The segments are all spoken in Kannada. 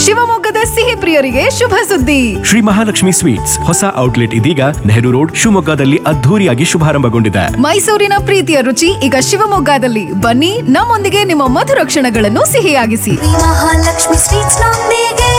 ಶಿವಮೊಗ್ಗದ ಸಿಹಿ ಪ್ರಿಯರಿಗೆ ಶುಭ ಸುದ್ದಿ ಶ್ರೀ ಮಹಾಲಕ್ಷ್ಮಿ ಸ್ವೀಟ್ಸ್ ಹೊಸ ಔಟ್ಲೆಟ್ ಇದೀಗ ನೆಹರು ರೋಡ್ ಶಿವಮೊಗ್ಗದಲ್ಲಿ ಅದ್ಧೂರಿಯಾಗಿ ಶುಭಾರಂಭಗೊಂಡಿದೆ ಮೈಸೂರಿನ ಪ್ರೀತಿಯ ರುಚಿ ಈಗ ಶಿವಮೊಗ್ಗದಲ್ಲಿ ಬನ್ನಿ ನಮ್ಮೊಂದಿಗೆ ನಿಮ್ಮ ಮಧುರ ಕ್ಷಣಗಳನ್ನು ಸಿಹಿಯಾಗಿಸಿ ಮಹಾಲಕ್ಷ್ಮಿ ಸ್ವೀಟ್ಸ್ ನೊಂದಿಗೆ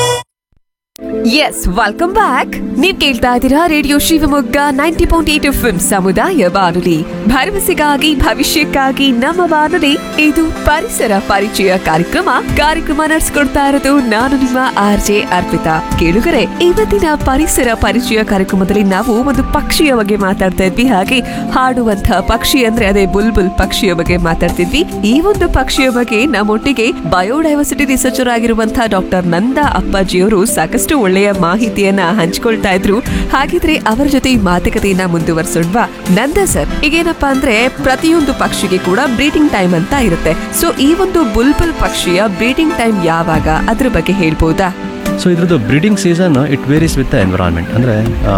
ಎಸ್ ವೆಲ್ಕಮ್ ಬ್ಯಾಕ್ ನೀವ್ ಕೇಳ್ತಾ ಇದ್ದೀರಾ radio Shivamogga ninety point eight F ಸಮುದಾಯ ಬಾನುಲಿ ಭರವಸೆಗಾಗಿ ಭವಿಷ್ಯಕ್ಕಾಗಿ ನಮ್ಮ ಬಾನುಲಿ ಇದು ಪರಿಸರ ಪರಿಚಯ ಕಾರ್ಯಕ್ರಮ ಕಾರ್ಯಕ್ರಮ ನಡೆಸ್ಕೊಡ್ತಾ ಇರೋದು ನಾನು ನಿಮ್ಮ ಆರ್ ಜೆ ಅರ್ಪಿತಾ ಕೇಳುಗರೆ ಇವತ್ತಿನ ಪರಿಸರ ಪರಿಚಯ ಕಾರ್ಯಕ್ರಮದಲ್ಲಿ ನಾವು ಒಂದು ಪಕ್ಷಿಯ ಬಗ್ಗೆ ಮಾತಾಡ್ತಾ ಇದ್ವಿ ಹಾಗೆ ಹಾಡುವಂತಹ ಪಕ್ಷಿ ಅಂದ್ರೆ ಅದೇ ಬುಲ್ಬುಲ್ ಪಕ್ಷಿಯ ಬಗ್ಗೆ ಮಾತಾಡ್ತಿದ್ವಿ ಈ ಒಂದು ಪಕ್ಷಿಯ ಬಗ್ಗೆ ನಮ್ಮೊಟ್ಟಿಗೆ ಬಯೋಡೈವರ್ಸಿಟಿ ರಿಸರ್ಚರ್ ಆಗಿರುವಂತಹ ಡಾಕ್ಟರ್ ನಂದಾ ಅಪ್ಪಾಜಿಯವರು ಸಾಕಷ್ಟು ಒಳ್ಳೆಯ ಮಾಹಿತಿಯನ್ನ ಹಂಚ್ಕೊಳ್ತಾ ಇದ್ರು ಹಾಗಿದ್ರೆ ಅವರ ಜೊತೆ ಈ ಮಾತುಕತೆಯನ್ನ ಮುಂದುವರ್ಸೋಣ್ವಾ ನಂದಾ ಸರ್ ಈಗೇನಪ್ಪಾ ಅಂದ್ರೆ ಪ್ರತಿಯೊಂದು ಪಕ್ಷಿಗೆ ಕೂಡ ಬ್ರೀಡಿಂಗ್ ಟೈಮ್ ಅಂತ ಇರುತ್ತೆ ಸೊ ಈ ಒಂದು ಬುಲ್ಬುಲ್ ಪಕ್ಷಿಯ ಬ್ರೀಡಿಂಗ್ ಟೈಮ್ ಯಾವಾಗ ಅದ್ರ ಬಗ್ಗೆ ಹೇಳ್ಬೋದಾ ಸೊ ಇದ್ರದ್ದು breeding season it varies with the environment ಅಂದರೆ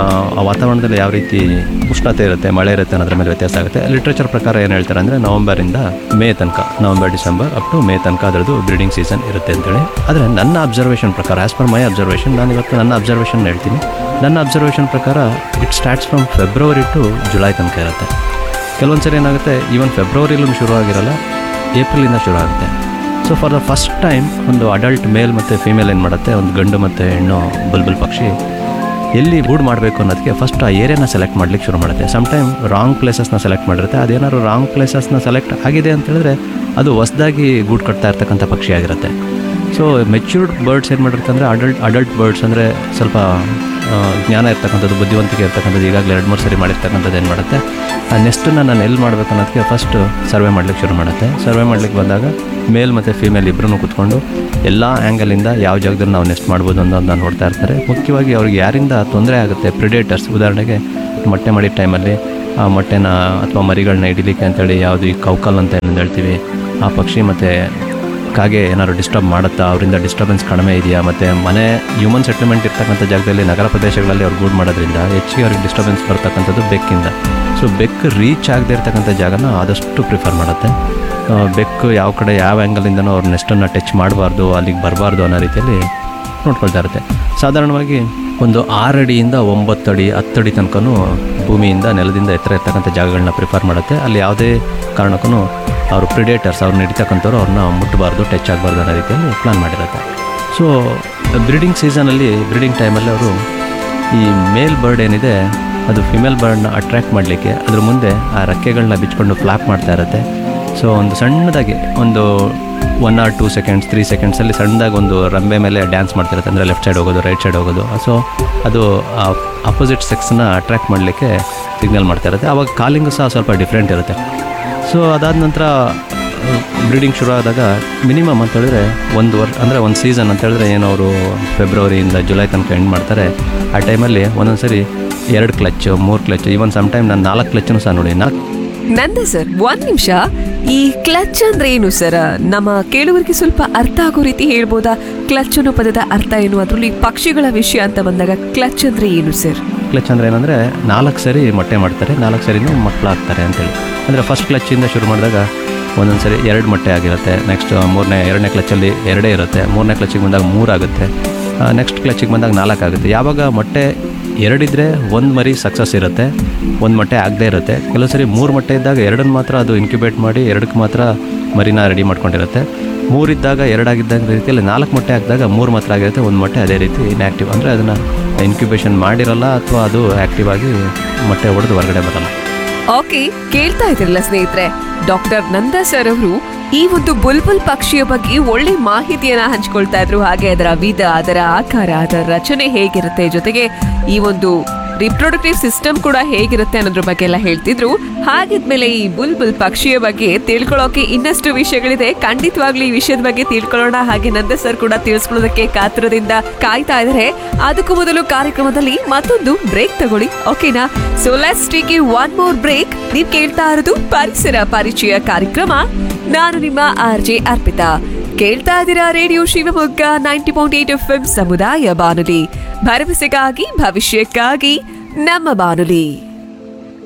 ಆ ವಾತಾವರಣದಲ್ಲಿ ಯಾವ ರೀತಿ ಉಷ್ಣತೆ ಇರುತ್ತೆ ಮಳೆ ಇರುತ್ತೆ ಅನ್ನೋದ್ರ ಮೇಲೆ ವ್ಯತ್ಯಾಸ ಆಗುತ್ತೆ ಲಿಟ್ರೇಚರ್ ಪ್ರಕಾರ ಏನು ಹೇಳ್ತಾರೆ ಅಂದರೆ ನವಂಬರಿಂದ ಮೇ ತನಕ November December up to May ತನಕ ಅದರದ್ದು ಬ್ರೀಡಿಂಗ್ ಸೀಸನ್ ಇರುತ್ತೆ ಅಂತೇಳಿ ಆದರೆ ನನ್ನ ಅಬ್ಸರ್ವೇಷನ್ ಪ್ರಕಾರ ಆ್ಯಸ್ ಪರ್ ಮೈ ಅಬ್ಸರ್ವೇಷನ್ ನಾನು ಇವತ್ತು ನನ್ನ ಅಬ್ಸರ್ವೇಷನ್ ಹೇಳ್ತೀನಿ ನನ್ನ ಅಬ್ಸರ್ವೇಷನ್ ಪ್ರಕಾರ it starts from February to July ತನಕ ಇರುತ್ತೆ ಕೆಲವೊಂದು ಸರಿ ಏನಾಗುತ್ತೆ ಈವನ್ ಫೆಬ್ರವರಿಲೂ ಶುರು ಆಗಿರಲ್ಲ ಏಪ್ರಿಲಿಂದ ಶುರು ಆಗುತ್ತೆ so for the first time ಒಂದು ಅಡಲ್ಟ್ ಮೇಲ್ ಮತ್ತು ಫೀಮೇಲ್ ಏನು ಮಾಡುತ್ತೆ ಒಂದು ಗಂಡು ಮತ್ತು ಹೆಣ್ಣು ಬುಲ್ಬುಲ್ ಪಕ್ಷಿ ಎಲ್ಲಿ ಗೂಡು ಮಾಡಬೇಕು ಅನ್ನೋದಕ್ಕೆ ಫಸ್ಟ್ ಆ ಏರಿಯಾನ ಸೆಲೆಕ್ಟ್ ಮಾಡ್ಲಿಕ್ಕೆ ಶುರು ಮಾಡುತ್ತೆ ಸಮ್ ಟೈಮ್ ರಾಂಗ್ ಪ್ಲೇಸಸ್ನ ಸೆಲೆಕ್ಟ್ ಮಾಡಿರುತ್ತೆ ಅದೇನಾದ್ರು ರಾಂಗ್ ಪ್ಲೇಸಸ್ನ ಸೆಲೆಕ್ಟ್ ಆಗಿದೆ ಅಂತ ಹೇಳಿದ್ರೆ ಅದು ಹೊಸದಾಗಿ ಗೂಡು ಕಟ್ತಾ ಇರ್ತಕ್ಕಂಥ ಪಕ್ಷಿ ಆಗಿರುತ್ತೆ ಸೊ ಮೆಚ್ಯೂರ್ಡ್ ಬರ್ಡ್ಸ್ ಏನು ಮಾಡಿರುತ್ತೆ ಅಂದರೆ ಅಡಲ್ಟ್ ಅಡಲ್ಟ್ ಬರ್ಡ್ಸ್ ಅಂದರೆ ಸ್ವಲ್ಪ ಆ, ಜ್ಞಾನ ಇರ್ತಕ್ಕಂಥದ್ದು ಬುದ್ಧಿವಂತಿಕೆ ಇರ್ತಕ್ಕಂಥದ್ದು ಈಗಾಗಲೇ ಎರಡು ಮೂರು ಸರಿ ಮಾಡಿರ್ತಕ್ಕಂಥದ್ದು ಏನು ಮಾಡುತ್ತೆ ಆ ನೆಸ್ಟನ್ನು ನಾನು ಎಲ್ಲಿ ಮಾಡಬೇಕು ಅನ್ನೋದಕ್ಕೆ ಫಸ್ಟ್ ಸರ್ವೆ ಮಾಡ್ಲಿಕ್ಕೆ ಶುರು ಮಾಡುತ್ತೆ ಸರ್ವೆ ಮಾಡ್ಲಿಕ್ಕೆ ಬಂದಾಗ ಮೇಲ್ ಮತ್ತು ಫೀಮೇಲ್ ಇಬ್ಬರೂ ಕೂತ್ಕೊಂಡು ಎಲ್ಲ ಆ್ಯಂಗಲಿಂದ ಯಾವ ಜಾಗದಲ್ಲಿ ನಾವು ನೆಸ್ಟ್ ಮಾಡ್ಬೋದು ಅನ್ನೋದನ್ನ ನೋಡ್ತಾ ಇರ್ತಾರೆ ಮುಖ್ಯವಾಗಿ ಅವ್ರಿಗೆ ಯಾರಿಂದ ತೊಂದರೆ ಆಗುತ್ತೆ ಪ್ರಿಡೇಟರ್ಸ್ ಉದಾಹರಣೆಗೆ ಮೊಟ್ಟೆ ಮಾಡಿದ ಟೈಮಲ್ಲಿ ಆ ಮೊಟ್ಟೆನ ಅಥವಾ ಮರಿಗಳನ್ನ ಹಿಡಿಲಿಕ್ಕೆ ಅಂತೇಳಿ ಯಾವುದು ಈ ಕೌಕಲ್ ಅಂತ ಏನು ಹೇಳ್ತೀವಿ ಆ ಪಕ್ಷಿ ಮತ್ತು ಕಾಗೆ ಏನಾದ್ರು ಡಿಸ್ಟರ್ಬ್ ಮಾಡುತ್ತಾ ಅವರಿಂದ ಡಿಸ್ಟರ್ಬೆನ್ಸ್ ಕಡಿಮೆ ಇದೆಯಾ ಮತ್ತು ಮನೆ ಹ್ಯೂಮನ್ ಸೆಟಲ್ಮೆಂಟ್ ಇರ್ತಕ್ಕಂಥ ಜಾಗದಲ್ಲಿ ನಗರ ಪ್ರದೇಶಗಳಲ್ಲಿ ಅವ್ರು ಗೂಡ್ ಮಾಡೋದ್ರಿಂದ ಹೆಚ್ಚಿಗೆ ಅವ್ರಿಗೆ ಡಿಸ್ಟರ್ಬೆನ್ಸ್ ಬರ್ತಕ್ಕಂಥದ್ದು ಬೆಕ್ಕಿಂದ ಸೊ ಬೆಕ್ಕು ರೀಚ್ ಆಗದೆ ಇರ್ತಕ್ಕಂಥ ಜಾಗನ ಆದಷ್ಟು ಪ್ರಿಫರ್ ಮಾಡುತ್ತೆ ಆ, ಬೆಕ್ಕು ಯಾವ ಕಡೆ ಯಾವ ಆ್ಯಂಗಲಿಂದನೂ ಅವ್ರ ನೆಸ್ಟನ್ನು ಟಚ್ ಮಾಡಬಾರ್ದು ಅಲ್ಲಿಗೆ ಬರಬಾರ್ದು ಅನ್ನೋ ರೀತಿಯಲ್ಲಿ ನೋಡ್ಕೊಳ್ತಾ ಇರುತ್ತೆ ಸಾಧಾರಣವಾಗಿ ಒಂದು ಆರು ಅಡಿಯಿಂದ ಒಂಬತ್ತು ಅಡಿ ಹತ್ತು ಅಡಿ ತನಕನೂ ಭೂಮಿಯಿಂದ ನೆಲದಿಂದ ಎತ್ತರ ಇರ್ತಕ್ಕಂಥ ಜಾಗಗಳನ್ನ ಪ್ರಿಫರ್ ಮಾಡುತ್ತೆ ಅಲ್ಲಿ ಯಾವುದೇ ಕಾರಣಕ್ಕೂ ಅವರು ಪ್ರಿಡೇಟರ್ಸ್ ಅವ್ರು ನಡೀತಕ್ಕಂಥವ್ರು ಅವ್ರನ್ನ ಮುಟ್ಟಬಾರ್ದು ಟಚ್ ಆಗಬಾರ್ದು ಅನ್ನೋ ರೀತಿಯಲ್ಲಿ ಪ್ಲಾನ್ ಮಾಡಿರುತ್ತೆ ಸೊ ಬ್ರೀಡಿಂಗ್ ಸೀಸನಲ್ಲಿ ಬ್ರೀಡಿಂಗ್ ಟೈಮಲ್ಲಿ ಅವರು ಈ ಮೇಲ್ ಬರ್ಡ್ ಏನಿದೆ ಅದು ಫಿಮೇಲ್ ಬರ್ಡ್ನ ಅಟ್ರ್ಯಾಕ್ಟ್ ಮಾಡಲಿಕ್ಕೆ ಅದ್ರ ಮುಂದೆ ಆ ರೆಕ್ಕೆಗಳನ್ನ ಬಿಚ್ಕೊಂಡು ಫ್ಲಾಪ್ ಮಾಡ್ತಾ ಇರುತ್ತೆ ಸೊ ಒಂದು ಸಣ್ಣದಾಗಿ ಒಂದು one or two seconds three ಸೆಕೆಂಡ್ಸಲ್ಲಿ ಸಣ್ಣದಾಗಿ ಒಂದು ರಂಬೆ ಮೇಲೆ ಡ್ಯಾನ್ಸ್ ಮಾಡ್ತಿರುತ್ತೆ ಅಂದರೆ ಲೆಫ್ಟ್ ಸೈಡ್ ಹೋಗೋದು ರೈಟ್ ಸೈಡ್ ಹೋಗೋದು ಸೊ ಅದು ಅಪೋಸಿಟ್ ಸೆಕ್ಸ್ನ ಅಟ್ರ್ಯಾಕ್ಟ್ ಮಾಡಲಿಕ್ಕೆ ಸಿಗ್ನಲ್ ಮಾಡ್ತಾ ಇರುತ್ತೆ ಆವಾಗ ಕಾಲಿಂಗು ಸಹ ಸ್ವಲ್ಪ ಡಿಫ್ರೆಂಟ್ ಇರುತ್ತೆ ಸೊ ಅದಾದ ನಂತರ ಬ್ರೀಡಿಂಗ್ ಶುರು ಆದಾಗ ಮಿನಿಮಮ್ ಅಂತ ಹೇಳಿದ್ರೆ ಒಂದು ವರ್ಷ ಅಂದರೆ ಒಂದು ಸೀಸನ್ ಅಂತ ಹೇಳಿದ್ರೆ ಏನು ಅವರು ಫೆಬ್ರವರಿಯಿಂದ ಜುಲೈ ತನಕ ಎಂಡ್ ಮಾಡ್ತಾರೆ ಆ ಟೈಮಲ್ಲಿ ಒಂದೊಂದು ಸರಿ ಎರಡು ಕ್ಲಚ್ಚು ಮೂರು ಕ್ಲಚ್ಚು ಈವನ್ ಸಮ್ ಟೈಮ್ ನಾನು ನಾಲ್ಕು ಕ್ಲಚ್ಚನ್ನು ಸಹ ನೋಡಿ ನಾಲ್ಕು ನಂದ ಸರ್ ಒಂದ್ ನಿಮಿಷ ಈ ಕ್ಲಚ್ ಅಂದ್ರೆ ಏನು ಸರ್ ನಮ್ಮ ಕೇಳುವರಿಗೆ ಸ್ವಲ್ಪ ಅರ್ಥ ಆಗೋ ರೀತಿ ಹೇಳ್ಬೋದಾ ಕ್ಲಚ್ ಅನ್ನೋ ಪದದ ಅರ್ಥ ಏನು ಅದ್ರಲ್ಲಿ ಪಕ್ಷಿಗಳ ವಿಷಯ ಅಂತ ಬಂದಾಗ ಕ್ಲಚ್ ಅಂದ್ರೆ ಏನು ಸರ್ ಕ್ಲಚ್ ಅಂದರೆ ಏನಂದರೆ ನಾಲ್ಕು ಸರಿ ಮೊಟ್ಟೆ ಮಾಡ್ತಾರೆ ನಾಲ್ಕು ಸರಿನೂ ಮಕ್ಕಳಾಗ್ತಾರೆ ಅಂತೇಳಿ ಅಂದರೆ ಫಸ್ಟ್ ಕ್ಲಚ್ಚಿಂದ ಶುರು ಮಾಡಿದಾಗ ಒಂದೊಂದು ಸರಿ ಎರಡು ಮೊಟ್ಟೆ ಆಗಿರುತ್ತೆ ನೆಕ್ಸ್ಟ್ ಮೂರನೇ ಎರಡನೇ ಕ್ಲಚ್ಚಲ್ಲಿ ಎರಡೇ ಇರುತ್ತೆ ಮೂರನೇ ಕ್ಲಚ್ಚಿಗೆ ಬಂದಾಗ ಮೂರಾಗುತ್ತೆ ನೆಕ್ಸ್ಟ್ ಕ್ಲಚ್ಚಿಗೆ ಬಂದಾಗ ನಾಲ್ಕು ಆಗುತ್ತೆ ಯಾವಾಗ ಮೊಟ್ಟೆ ಎರಡಿದ್ರೆ ಒಂದು ಮರಿ ಸಕ್ಸಸ್ ಇರುತ್ತೆ ಒಂದು ಮೊಟ್ಟೆ ಆಗದೇ ಇರುತ್ತೆ ಕೆಲವು ಸರಿ ಮೂರು ಮೊಟ್ಟೆ ಇದ್ದಾಗ ಎರಡನ್ನು ಮಾತ್ರ ಅದು ಇನ್ಕ್ಯುಬೇಟ್ ಮಾಡಿ ಎರಡಕ್ಕೆ ಮಾತ್ರ ಮರಿನ ರೆಡಿ ಮಾಡ್ಕೊಂಡಿರುತ್ತೆ ಮೂರಿದ್ದಾಗ ಎರಡಾಗಿದ್ದಾಗ ರೀತಿಯಲ್ಲಿ ನಾಲ್ಕು ಮೊಟ್ಟೆ ಹಾಕಿದಾಗ ಮೂರು ಮಾತ್ರ ಆಗಿರುತ್ತೆ ಒಂದು ಮೊಟ್ಟೆ ಅದೇ ರೀತಿ ಇನ್ಆ್ಯಕ್ಟಿವ್ ಅಂದರೆ ಅದನ್ನು ಇನ್ಕ್ಯುಬೇಷನ್ ಮಾಡಿರಲ್ಲ ಅಥವಾ ಅದು ಆ್ಯಕ್ಟಿವ್ ಆಗಿ ಮೊಟ್ಟೆ ಹೊಡೆದು ಹೊರಗಡೆ ಬರಲ್ಲ ಓಕೆ ಕೇಳ್ತಾ ಇದ್ರಲ್ಲ ಸ್ನೇಹಿತರೆ ಡಾಕ್ಟರ್ ನಂದಾ ಸರ್ ಅವರು ಈ ಒಂದು ಬುಲ್ಬುಲ್ ಪಕ್ಷಿಯ ಬಗ್ಗೆ ಒಳ್ಳೆ ಮಾಹಿತಿಯನ್ನ ಹಂಚ್ಕೊಳ್ತಾ ಇದ್ರು ಹಾಗೆ ಅದರ ವಿಧ ಅದರ ಆಕಾರ ಅದರ ರಚನೆ ಹೇಗಿರುತ್ತೆ ಜೊತೆಗೆ ಈ ಒಂದು ರಿಪ್ರೊಡಕ್ಟಿವ್ ಸಿಸ್ಟಮ್ ಕೂಡ ಹೇಗಿರುತ್ತೆ ಅನ್ನೋದ್ರ ಬಗ್ಗೆ ಎಲ್ಲ ಹೇಳ್ತಿದ್ರು ಹಾಗಿದ್ಮೇಲೆ ಈ ಬುಲ್ಬುಲ್ ಪಕ್ಷಿಯ ಬಗ್ಗೆ ತಿಳ್ಕೊಳ್ಳೋಕೆ ಇನ್ನಷ್ಟು ವಿಷಯಗಳಿದೆ ಖಂಡಿತವಾಗ್ಲೂ ಈ ವಿಷಯದ ಬಗ್ಗೆ ತಿಳ್ಕೊಳ್ಳೋಣ ಹಾಗೆ ನಂದ ಸರ್ ಕೂಡ ತಿಳಿಸ್ಕೊಳ್ಳೋದಕ್ಕೆ ಕಾತುರದಿಂದ ಕಾಯ್ತಾ ಇದ್ದಾರೆ ಅದಕ್ಕೂ ಮೊದಲು ಕಾರ್ಯಕ್ರಮದಲ್ಲಿ ಮತ್ತೊಂದು ಬ್ರೇಕ್ ತಗೊಳ್ಳಿ ಓಕೆನಾ so let's take you one more break ನೀವ್ ಕೇಳ್ತಾ ಇರೋದು ಪರಿಸರ ಪರಿಚಯ ಕಾರ್ಯಕ್ರಮ ನಾನು ನಿಮ್ಮ ಆರ್ ಜೆ ಅರ್ಪಿತಾ ಕೇಳ್ತಾ ಇದ್ದೀರಾ radio Shivamogga ninety point eight F ಸಮುದಾಯ ಬಾನುಲಿ ಭರವಸೆಗಾಗಿ ಭವಿಷ್ಯಕ್ಕಾಗಿ ನಮ್ಮ ಬಾನುಲಿ